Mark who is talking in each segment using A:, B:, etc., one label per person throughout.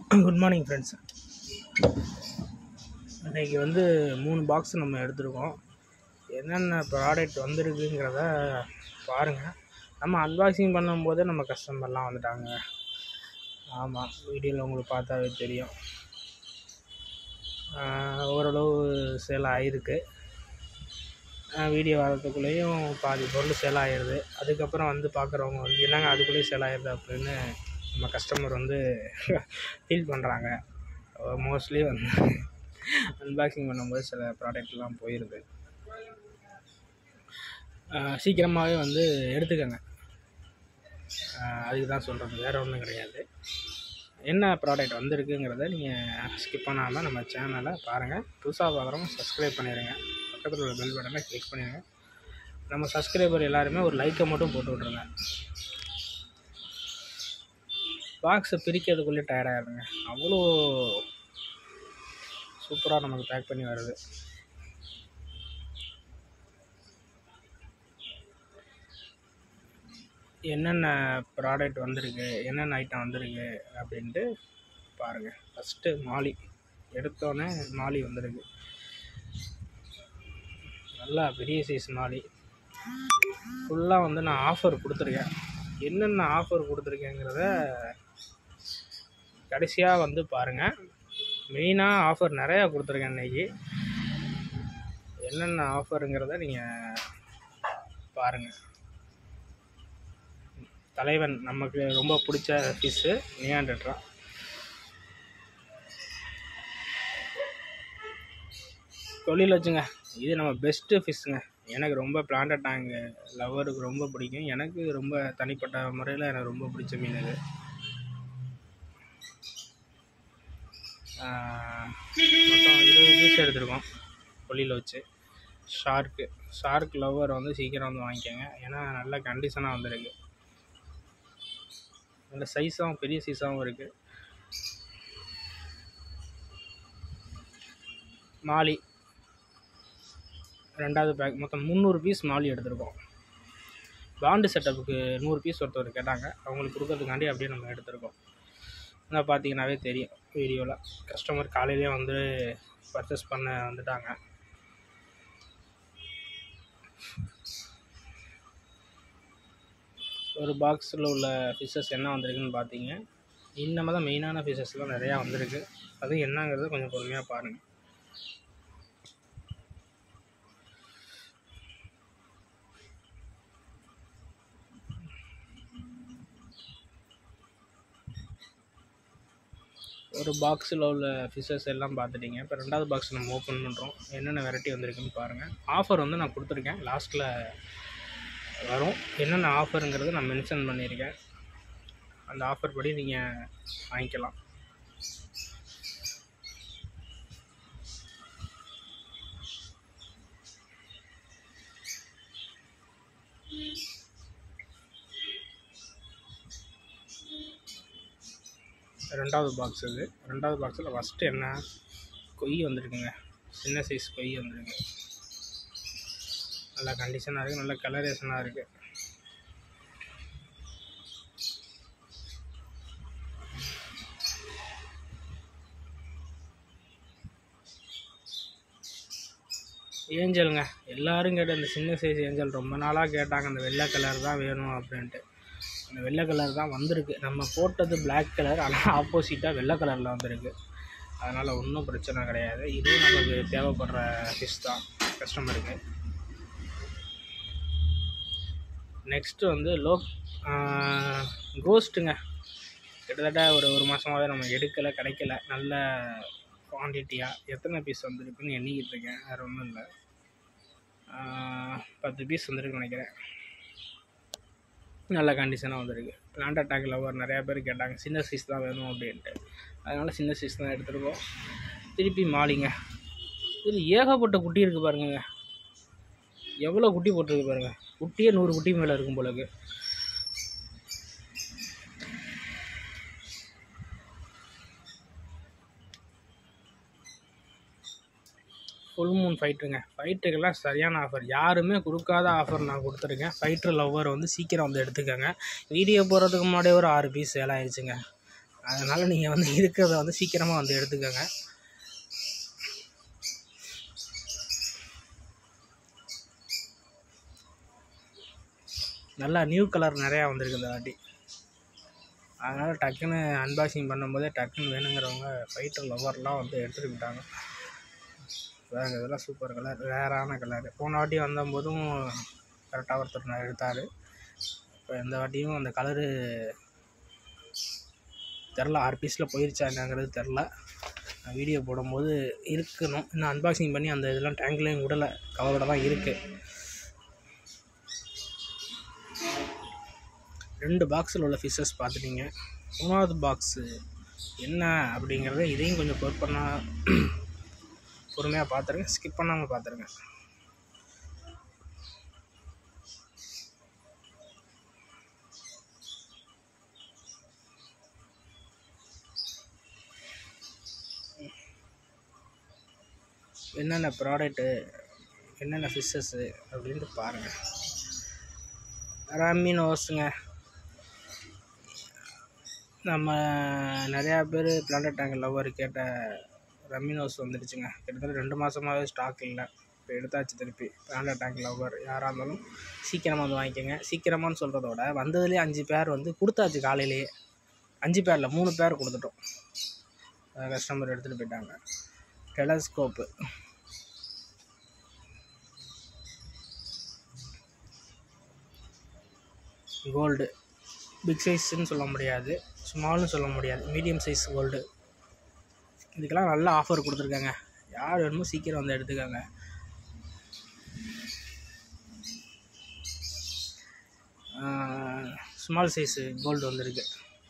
A: Good morning friends இன்றைக்கி வந்து மூணு பாக்ஸ் நம்ம எடுத்திருக்கோம் என்னென்ன ப்ராடக்ட் வந்திருக்குங்கிறத பாருங்கள் நம்ம அன்பாக்சிங் பண்ணும்போதே நம்ம கஸ்டமர்லாம் வந்துட்டாங்க ஆமாம் வீடியோவில் உங்களுக்கு பார்த்தாவே தெரியும் ஆஹ் ஓரளவு சேல் ஆகிருக்கு வீடியோ வரதுக்குள்ளேயும் பாதி பொருள் சேல் ஆகிடுது அதுக்கப்புறம் வந்து பார்க்குறவங்க வந்து என்னங்க அதுக்குள்ளேயும் சேல் ஆகிடுது அப்படின்னு நம்ம கஸ்டமர் வந்து ஃபீல் பண்ணுறாங்க மோஸ்ட்லி வந்து அன்பாக்சிங் பண்ணும்போது சில ப்ராடக்ட்லாம் போயிடுது சீக்கிரமாகவே வந்து எடுத்துக்கோங்க ஆஹ் அதுக்கு தான் சொல்கிறது வேறு ஒன்றும் கிடையாது என்ன ப்ராடக்ட் வந்திருக்குங்கிறத நீங்கள் ஸ்கிப் பண்ணாமல் நம்ம சேனலை பாருங்கள் புதுசாக பார்க்குறவங்க சப்ஸ்கிரைப் பண்ணிடுங்க பக்கத்தில் உள்ள பெல் பட்டனை கிளிக் பண்ணிடுங்க நம்ம சப்ஸ்கிரைபர் எல்லாருமே ஒரு லைக்கை மட்டும் போட்டு விட்ருங்க பாக்ஸை பிரிக்கிறதுக்குள்ளே டயர்டாகிடுங்க அவ்வளோ சூப்பராக நமக்கு பேக் பண்ணி வருது என்னென்ன ப்ராடக்ட் வந்திருக்கு என்னென்ன ஐட்டம் வந்திருக்கு அப்படின்ட்டு பாருங்கள் ஃபஸ்ட்டு மாலி எடுத்தோடனே மாலி வந்திருக்கு நல்லா பெரிய சைஸ் மாலி ஃபுல்லாக வந்து நான் ஆஃபர் கொடுத்துருக்கேன் என்னென்ன ஆஃபர் கொடுத்துருக்கேங்கிறத கடைசியாக வந்து பாருங்கள் மெயினாக ஆஃபர் நிறையா கொடுத்துருக்கேன் இன்றைக்கி என்னென்ன ஆஃபருங்கிறத நீங்கள் பாருங்கள் தலைவன் நமக்கு ரொம்ப பிடிச்ச ஃபிஷ்ஷு நியாண்டட்ரா தொழில் வச்சுங்க இது நம்ம பெஸ்ட்டு ஃபிஷ்ஷுங்க எனக்கு ரொம்ப பிளான்ட் டேங்க் லவருக்கு ரொம்ப பிடிக்கும் எனக்கு ரொம்ப தனிப்பட்ட முறையில் எனக்கு ரொம்ப பிடிச்ச மீன் இது ஆஹ் மொத்தம் இருபது பீஸ் எடுத்திருக்கோம் தொழில் வச்சு ஷார்க்கு ஷார்க் லவ்வர் வந்து சீக்கிரம் வந்து வாங்கிக்கோங்க ஏன்னா நல்ல கண்டிஷனாக வந்திருக்கு நல்ல சைஸாகவும் பெரிய சைஸாகவும் இருக்குது மாலி ரெண்டாவது பேக் மொத்தம் முந்நூறு பீஸ் மாலி எடுத்திருக்கோம் பாண்டு செட்டப்புக்கு நூறு பீஸ் ஒருத்தர் கேட்டாங்க அவங்களுக்கு கொடுக்கறதுக்காண்டி அப்படியே நம்ம எடுத்திருக்கோம் ஆனால் பார்த்தீங்கன்னாவே தெரியும் வீடியோவில் கஸ்டமர் காலையிலேயே வந்து பர்ச்சேஸ் பண்ண வந்துட்டாங்க ஒரு பாக்ஸில் உள்ள ஃபிஷ்ஷஸ் என்ன வந்திருக்குன்னு பார்த்தீங்க இன்னமே தான் மெயினான ஃபிஷ்ஷஸ்லாம் நிறையா வந்திருக்கு அது என்னங்கிறத கொஞ்சம் பொறுமையாக பாருங்கள் ஒரு பாக்ஸில் உள்ள ஃபிஷ்ஷஸ் எல்லாம் பார்த்துட்டீங்க இப்போ ரெண்டாவது பாக்ஸ் நம்ம ஓப்பன் பண்ணுறோம் என்னென்ன வெரைட்டி வந்திருக்குன்னு பாருங்கள் ஆஃபர் வந்து நான் கொடுத்துருக்கேன் லாஸ்ட்டில் வரும் என்னென்ன ஆஃபருங்கிறது நான் மென்ஷன் பண்ணியிருக்கேன் அந்த ஆஃபர் படி நீங்கள் வாங்கிக்கலாம் ரெண்டாவது பாக்ஸ் இது ரெண்டாவது பாக்ஸில் ஃபஸ்ட்டு என்ன கொய் வந்திருக்குங்க சின்ன சைஸ் கொய் வந்திருக்கு நல்ல கண்டிஷனாக இருக்குது நல்ல கலரேஷனாக இருக்குது ஏஞ்சலுங்க எல்லாரும் கேட்ட இந்த சின்ன சைஸ் ஏஞ்சல் ரொம்ப நாளாக கேட்டாங்க அந்த வெள்ளை கலர் தான் வேணும் அப்படின்ட்டு அந்த வெள்ளை கலர் தான் வந்திருக்கு நம்ம போட்டது பிளாக் கலர் ஆனால் ஆப்போசிட்டாக வெள்ளை கலரில் வந்திருக்கு அதனால் ஒன்றும் பிரச்சனை கிடையாது இதுவும் நமக்கு தேவைப்படுற ஃபிஷ் தான் கஸ்டமருக்கு நெக்ஸ்ட்டு வந்து லோ கோஸ்ட்டுங்க கிட்டத்தட்ட ஒரு ஒரு மாதமாகவே நம்ம எடுக்கலை கிடைக்கல நல்ல குவான்டிட்டியாக எத்தனை பீஸ் வந்திருக்குன்னு எண்ணிக்கிட்டு இருக்கேன் வேறு ஒன்றும் இல்லை பத்து பீஸ் வந்திருக்குன்னு நினைக்கிறேன் நல்ல கண்டிஷனாக வந்திருக்கு பிளான்ட் அட்டாக் லவர் நிறையா பேர் கேட்டாங்க சின்ன சைஸ் தான் வேணும் அப்படின்ட்டு அதனால் சின்ன சைஸ் தான் எடுத்துருக்கோம் திருப்பி மாலிங்க இதில் ஏகப்பட்ட குட்டி இருக்குது பாருங்கங்க எவ்வளோ குட்டி போட்டிருக்கு பாருங்கள் குட்டியே நூறு குட்டி மேலே இருக்கும் போலக்கு ஃபுல் மூன் ஃபைட்டுங்க ஃபைட்டுக்கெல்லாம் சரியான ஆஃபர் யாருமே கொடுக்காத ஆஃபர் நான் கொடுத்துருக்கேன் ஃபைட்ரு லவ்வர் வந்து சீக்கிரம் வந்து எடுத்துக்கோங்க வீடியோ போடுறதுக்கு முன்னாடியே ஒரு ஆறு பீஸ் சேல் ஆயிடுச்சுங்க அதனால் நீங்கள் வந்து இருக்கிறத வந்து சீக்கிரமாக வந்து எடுத்துக்கோங்க நல்லா நியூ கலர் நிறையா வந்திருக்கு இந்த வாட்டி அதனால் டக்குன்னு அன்பாக்சிங் பண்ணும்போதே டக்குன்னு வேணுங்கிறவங்க ஃபைட்டர் லவர்லாம் வந்து எடுத்துகிட்டு போயிட்டாங்க வேறு இதெல்லாம் சூப்பர் கலர் ரேரான கலர் போன வாட்டி வந்தபோதும் கரெக்டாக ஒருத்தர் நான் எடுத்தார் இப்போ இந்த வாட்டியும் அந்த கலரு தெரில ஆறு பீஸில் போயிருச்சா என்னங்கிறது தெரில நான் வீடியோ போடும்போது இருக்கணும் இன்னும் அன்பாக்சிங் பண்ணி அந்த இதெல்லாம் டேங்க்லேயும் விடலை கவரோட தான் இருக்குது ரெண்டு பாக்ஸில் உள்ள ஃபிஷ்ஷஸ் பார்த்துட்டீங்க மூணாவது பாக்ஸு என்ன அப்படிங்கிறத இதையும் கொஞ்சம் பொறுப்பு பண்ணால் பொறுமையாக பார்த்துருங்க ஸ்கிப் பண்ணாமல் பார்த்துருங்க என்னென்ன ப்ராடக்ட்டு என்னென்ன ஃபிஷ்ஷஸ்ஸு அப்படின்ட்டு பாருங்கள் ரம்மினோஸுங்க நம்ம நிறையா பேர் பிளானட் டேங்கர் லவ்வர் கேட்ட ரம்மினோஸ் வந்துடுச்சுங்க கிட்டத்தட்ட ரெண்டு மாதமாகவே ஸ்டாக் இல்லை இப்போ எடுத்தாச்சு திருப்பி பிளானட் டேங்க் லவ்வர் யாராக இருந்தாலும் சீக்கிரமாக வந்து வாங்கிக்கோங்க சீக்கிரமானு சொல்கிறத விட வந்ததுலேயே அஞ்சு பேர் வந்து கொடுத்தாச்சு காலையிலேயே அஞ்சு பேரில் மூணு பேர் கொடுத்துட்டோம் கஸ்டமர் எடுத்துகிட்டு போயிட்டாங்க டெலஸ்கோப்பு கோல்டு பிக் சைஸ்ன்னு சொல்ல முடியாது ஸ்மால்னு சொல்ல முடியாது மீடியம் சைஸ் கோல்டு இதுக்கெல்லாம் நல்ல ஆஃபர் கொடுத்துருக்காங்க யார் வேணுமோ சீக்கிரம் வந்து எடுத்துக்கோங்க ஸ்மால் சைஸு கோல்டு வந்திருக்கு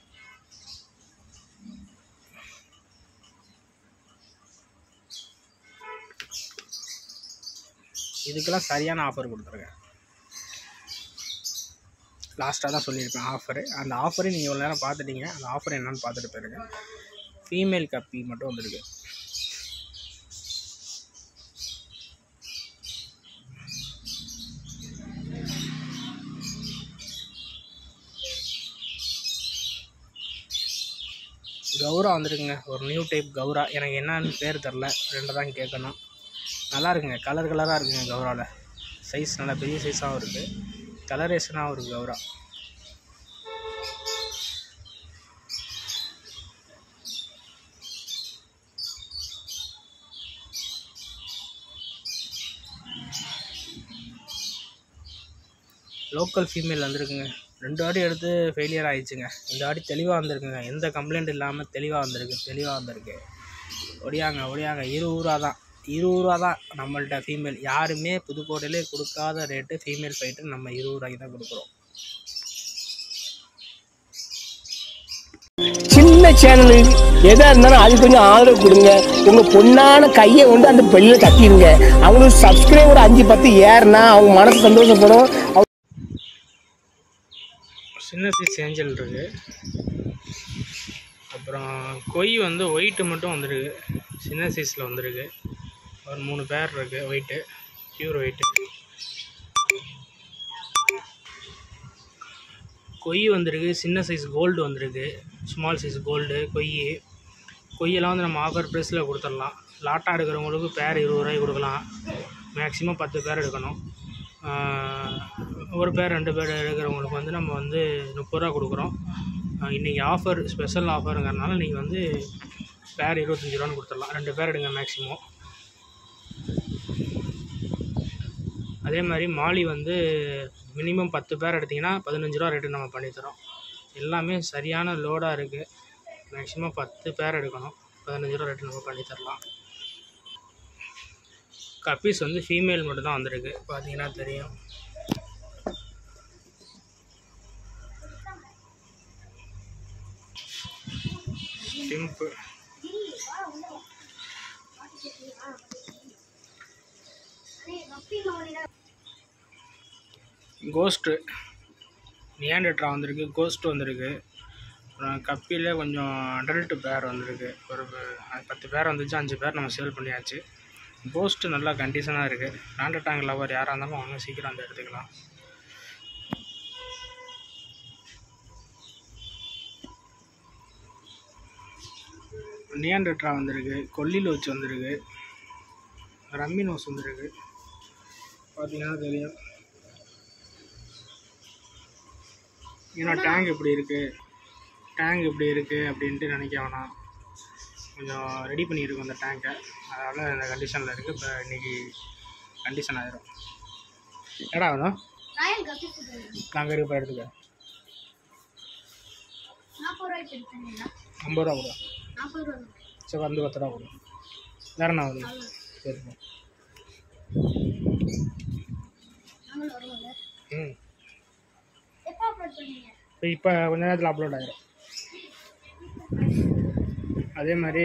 A: இதுக்கெல்லாம் சரியான ஆஃபர் கொடுத்துருக்கேன் லாஸ்ட்டாக தான் சொல்லியிருப்பேன் ஆஃபரு அந்த ஆஃபரை நீங்கள் இவ்வளோ நேரம் பார்த்துட்டீங்க அந்த ஆஃபர் என்னன்னு பார்த்துட்டு போயிருங்க ஃபீமேல் கப்பி மட்டும் வந்திருக்கு கௌரா வந்துருக்குங்க ஒரு நியூ டைப் கௌரா எனக்கு என்னன்னு பேர் தெரில ரெண்டு தான் கேட்கணும் நல்லா இருக்குங்க கலர் கலராக இருக்குங்க கௌராவில் சைஸ் நல்லா பெரிய சைஸாகவும் இருக்குது கலரேஷனாகவும் இருக்குது கௌரா லோக்கல் ஃபீமேல் வந்திருக்குங்க ரெண்டு வாட்டி எடுத்து ஃபெயிலியர் ஆயிடுச்சுங்க இந்த வாட்டி தெளிவாக வந்திருக்குங்க எந்த கம்ப்ளைண்ட் இல்லாமல் தெளிவாக வந்திருக்கு தெளிவாக வந்திருக்கு ஒடியாங்க ஒடியாங்க இருபது ரூபா தான் இருபது ரூபா தான் நம்மள்ட்ட ஃபீமேல் யாருமே புதுக்கோட்டையிலே கொடுக்காத ரேட்டு ஃபீமேல் ஃபைட்டு நம்ம இருபது ரூபாய்க்கு தான் கொடுக்குறோம்
B: சின்ன சேனலு எதா இருந்தாலும் அது கொஞ்சம் ஆதரவு கொடுங்க உங்க பொண்ணான கையை வந்து அந்த பெல்ல தட்டிடுங்க அவங்களுக்கு சப்ஸ்கிரைபர் அஞ்சு பத்து ஏறுனா அவங்க மனசு சந்தோஷப்படும் அவங்க
A: சின்ன சைஸ் ஏஞ்சல் இருக்குது அப்புறம் கொய் வந்து ஒயிட்டு மட்டும் வந்திருக்கு சின்ன சைஸில் வந்திருக்கு ஒரு மூணு பேர் இருக்குது ஒயிட்டு பியூர் ஒயிட்டு கொய் வந்திருக்கு சின்ன சைஸ் கோல்டு வந்திருக்கு ஸ்மால் சைஸ் கோல்டு கொய் கொய்யெல்லாம் வந்து நம்ம ஆஃபர் ப்ரைஸில் கொடுத்துடலாம் லாட்டாக எடுக்கிறவங்களுக்கு பேர் இருபது ரூபாய்க்கு கொடுக்கலாம் மேக்ஸிமம் பத்து பேர் எடுக்கணும் ஆஹ் ஒரு பேர் ரெண்டு பேர் எடுக்கிறவங்களுக்கு வந்து நம்ம வந்து முப்பது ரூபா கொடுக்குறோம் ஆஹ் இன்னைக்கு ஆஃபர் ஸ்பெஷல் ஆஃபருங்கிறனால நீங்கள் வந்து பேர் இருபத்தஞ்சி ரூபான்னு கொடுத்துடலாம் ரெண்டு பேர் எடுங்க மேக்ஸிமம் அதே மாதிரி மாலி வந்து மினிமம் பத்து பேர் எடுத்திங்கன்னா பதினஞ்சு ரூபா ரேட்டு நம்ம பண்ணித்தரோம் எல்லாமே சரியான லோடாக இருக்குது மேக்ஸிமம் பத்து பேர் எடுக்கணும் பதினஞ்சு ரூபா ரேட்டு நம்ம பண்ணித்தரலாம் கப்பீஸ் வந்து ஃபீமேல் மட்டும் தான் வந்திருக்கு பார்த்தீங்கன்னா தெரியும் டிம்பு கோஸ்ட்டு நியாண்டட்ரா வந்திருக்கு கோஸ்ட் வந்திருக்கு அப்புறம் கப்பியில் கொஞ்சம் அடல்ட் பேர் வந்திருக்கு ஒரு ப- பத்து பேர் வந்துச்சு அஞ்சு பேர் நம்ம சேல் பண்ணியாச்சு கோஸ்ட்டு நல்லா கண்டிஷனாக இருக்குது நாண்டட் டேங்க் லவர் யாராக இருந்தாலும் வாங்க சீக்கிரம் வந்து எடுத்துக்கலாம் நியான்டட்ரா வந்திருக்கு கொல்லி லோச் வந்திருக்கு ரம்மி நோஸ் வந்திருக்கு பார்த்தீங்கன்னா தெரியும் ஏன்னா டேங்க் எப்படி இருக்குது டேங்க் எப்படி இருக்குது அப்படின்ட்டு நினைக்க வேணாம் கொஞ்சம் ரெடி பண்ணியிருக்கோம் அந்த டேங்கை அதனால் இந்த கண்டிஷனில் இருக்குது இப்போ இன்றைக்கி கண்டிஷன் ஆயிரும் ஏடா வேணும்
C: ராயல் கப்பி ஃபுட்
A: நாங்கள் இருக்க எடுத்துக்க
C: நாற்பது ரூபாய்க்கு எடுத்தீங்களா
A: ஐம்பது ரூபா கொடு
C: நாற்பது ரூபா
A: சரி வந்து பத்து ரூபா கொடு வேறு என்ன ஆகுது சரி போ.
C: நாங்களும் வருவோம்ல
A: ம்
C: எப்போ அப்லோட் பண்ணீங்க
A: இப்போ இப்போ கொஞ்ச நேரத்தில் அப்லோட் ஆயிரும் அதே மாதிரி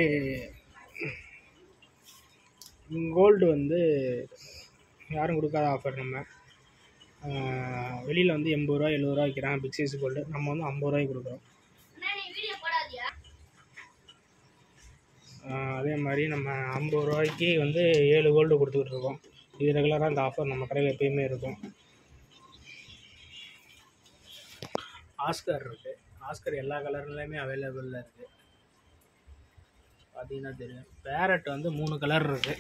A: கோல்டு வந்து யாரும் கொடுக்காத ஆஃபர் நம்ம வெளியில் வந்து எண்பது ரூபா எழுபது ரூபா விற்கிறாங்க பிக் சைஸ் கோல்டு நம்ம வந்து ஐம்பது ரூபாய்க்கு கொடுக்குறோம்
C: அண்ணா நீ வீடியோ போடாதியா
A: ஆஹ் அதே மாதிரி நம்ம ஐம்பது ரூபாய்க்கு வந்து ஏழு கோல்டு கொடுத்துக்கிட்டு இருக்கோம் இது ரெகுலராக இந்த ஆஃபர் நம்ம கடையில் எப்பயுமே இருக்கும் ஆஸ்கர் இருக்குது ஆஸ்கர் எல்லா கலர்லேயுமே அவைலபிளில் இருக்குது பார்த்தீங்கன்னா தெரியும் பேரட் வந்து மூணு கலர் இருக்குது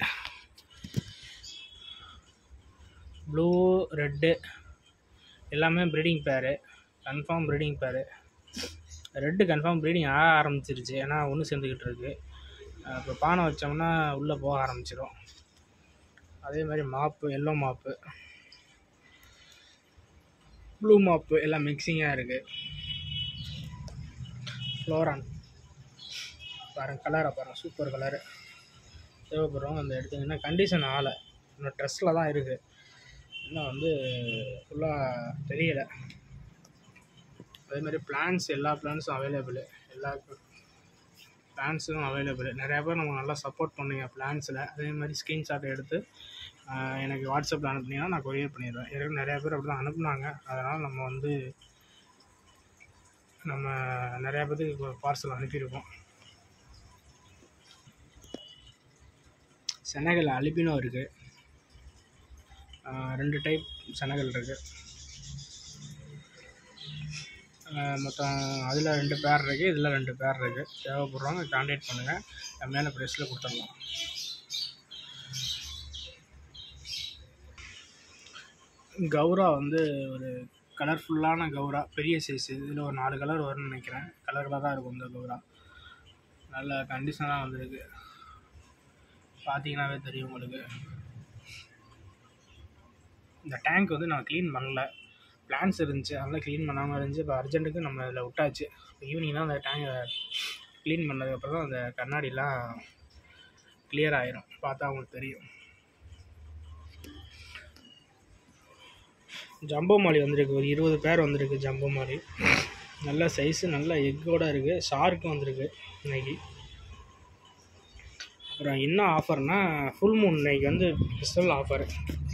A: ப்ளூ ரெட்டு எல்லாமே breeding pair confirm breeding pair red confirm breeding ஆக ஆரம்பிச்சிருச்சு ஏன்னா ஒன்று சேர்ந்துக்கிட்டு இருக்கு இப்போ பானை வச்சோம்னா உள்ளே போக ஆரம்பிச்சிடும் அதே மாதிரி மாப்பு எல்லோ மாப்பு ப்ளூ மாப்பு எல்லாம் மிக்சிங்காக இருக்குது ஃப்ளோரான் பாருங்க கலரை பாருங்கள் சூப்பர் கலரு தேவைப்படுறவங்க அந்த எடுத்தீங்கன்னா கண்டிஷன் ஆகலை இன்னும் ட்ரெஸ்ஸில் தான் இருக்குது இன்னும் வந்து ஃபுல்லாக தெரியலை அதே மாதிரி பிளான்ஸ் எல்லா பிளான்ஸும் அவைலபிள் எல்லா பிளான்ஸும் அவைலபிள் நிறையா பேர் நமக்கு நல்லா சப்போர்ட் பண்ணுங்க பிளான்ஸில் அதே மாதிரி ஸ்க்ரீன்ஷாட் எடுத்து ஆஹ் எனக்கு வாட்ஸ்அப்பில் அனுப்புனீங்கன்னா நான் கொரியர் பண்ணிடுவேன் ஏற்கனவே நிறையா பேர் அப்படி தான் அனுப்புனாங்க அதனால் நம்ம வந்து நம்ம நிறையா பேருக்கு பார்சல் அனுப்பியிருக்கோம் செனகல் அலிபினோ இருக்குது ரெண்டு டைப் செனகல் இருக்குது மொத்தம் அதில் ரெண்டு பேர் இருக்குது இதில் ரெண்டு பேர் இருக்குது தேவைப்படுறவங்க கான்டாக்ட் பண்ணுங்கள் மேலே ப்ரைஸில் கொடுத்துடலாம் கௌரா வந்து ஒரு கலர்ஃபுல்லான கௌரா பெரிய சைஸ் இதில் ஒரு நாலு கலர் வரும்னு நினைக்கிறேன் கலரில் தான் இருக்கும் இந்த கௌரா நல்ல கண்டிஷனாக வந்திருக்கு பார்த்தீங்கன்னாவே தெரியும் உங்களுக்கு இந்த டேங்க் வந்து நான் க்ளீன் பண்ணல பிளான்ஸ் இருந்துச்சு அதெல்லாம் க்ளீன் பண்ணாமல் இருந்துச்சு இப்போ அர்ஜென்ட்டுக்கு நம்ம இதில் விட்டாச்சு ஈவினிங் தான் அந்த டேங்கை க்ளீன் பண்ணதுக்கப்புறம் தான் அந்த கண்ணாடிலாம் கிளியர் ஆயிரும் பார்த்தா உங்களுக்கு தெரியும் ஜம்போ மாலி வந்திருக்கு ஒரு இருபது பேர் வந்திருக்கு ஜம்போ மாலி நல்ல சைஸு நல்ல எக்கோட இருக்குது ஷார்க்கும் வந்திருக்கு இன்னைக்கு அப்புறம் என்ன ஆஃபர்னா ஃபுல் மூன் இன்னைக்கு வந்து ஸ்பெஷல் ஆஃபர்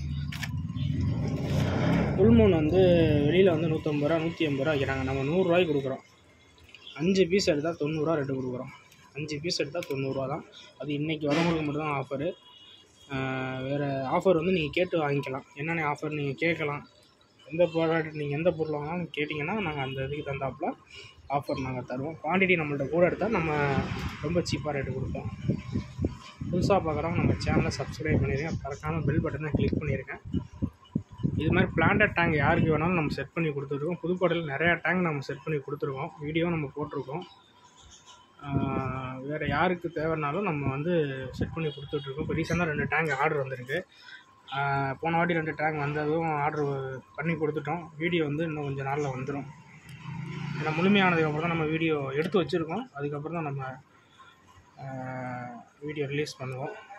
A: ஃபுல் மூன் வந்து வெளியில் வந்து நூற்றம்பது ரூபா நூற்றி ஐம்பது ரூபா வைக்கிறாங்க நம்ம நூறுரூவாய்க்கு கொடுக்குறோம் அஞ்சு பீஸ் எடுத்தால் தொண்ணூறுரூவா ரெண்டு கொடுக்குறோம் அஞ்சு பீஸ் எடுத்தால் தொண்ணூறுரூவா தான் அது இன்றைக்கி வரவங்களுக்கு மட்டும்தான் ஆஃபரு வேறு ஆஃபர் வந்து நீங்கள் கேட்டு வாங்கிக்கலாம் என்னென்ன ஆஃபர் நீங்கள் கேட்கலாம் எந்த ப்ராடக்ட் நீங்கள் எந்த பொருள் வாங்கினாலும் கேட்டிங்கன்னா நாங்கள் அந்த இதுக்கு தந்தாப்புல ஆஃபர் நாங்கள் தருவோம் குவான்டிட்டி நம்மள்ட்ட கூட எடுத்தால் நம்ம ரொம்ப சீப்பாக ரேட்டு கொடுப்போம் புதுசாக பார்க்குறவங்க நம்ம சேனலை சப்ஸ்கிரைப் பண்ணிடுங்க மறக்காமல் பெல் பட்டனை கிளிக் பண்ணியிருக்கேன் இது மாதிரி பிளான்டட் டேங்க் யாருக்கு வேணாலும் நம்ம செட் பண்ணி கொடுத்துருக்கோம் புதுக்கோட்டையில் நிறையா டேங்க் நம்ம செட் பண்ணி கொடுத்துருக்கோம் வீடியோ நம்ம போட்டிருக்கோம் ஆஹ் வேறு யாருக்கு தேவைன்னாலும் நம்ம வந்து செட் பண்ணி கொடுத்துட்ருக்கோம் இப்போ ரீசெண்டாக ரெண்டு டேங்க் ஆர்டர் வந்திருக்கு ஆஹ் போன வாட்டி ரெண்டு டேங்க் வந்ததும் ஆர்டர் பண்ணி கொடுத்துட்டோம் வீடியோ வந்து இன்னும் கொஞ்சம் நாளில் வந்துடும் ஏன்னா முழுமையானதுக்கப்புறம் தான் நம்ம வீடியோ எடுத்து வச்சுருக்கோம் அதுக்கப்புறம் தான் நம்ம வீடியோ ரிலீஸ் பண்ணுவோம்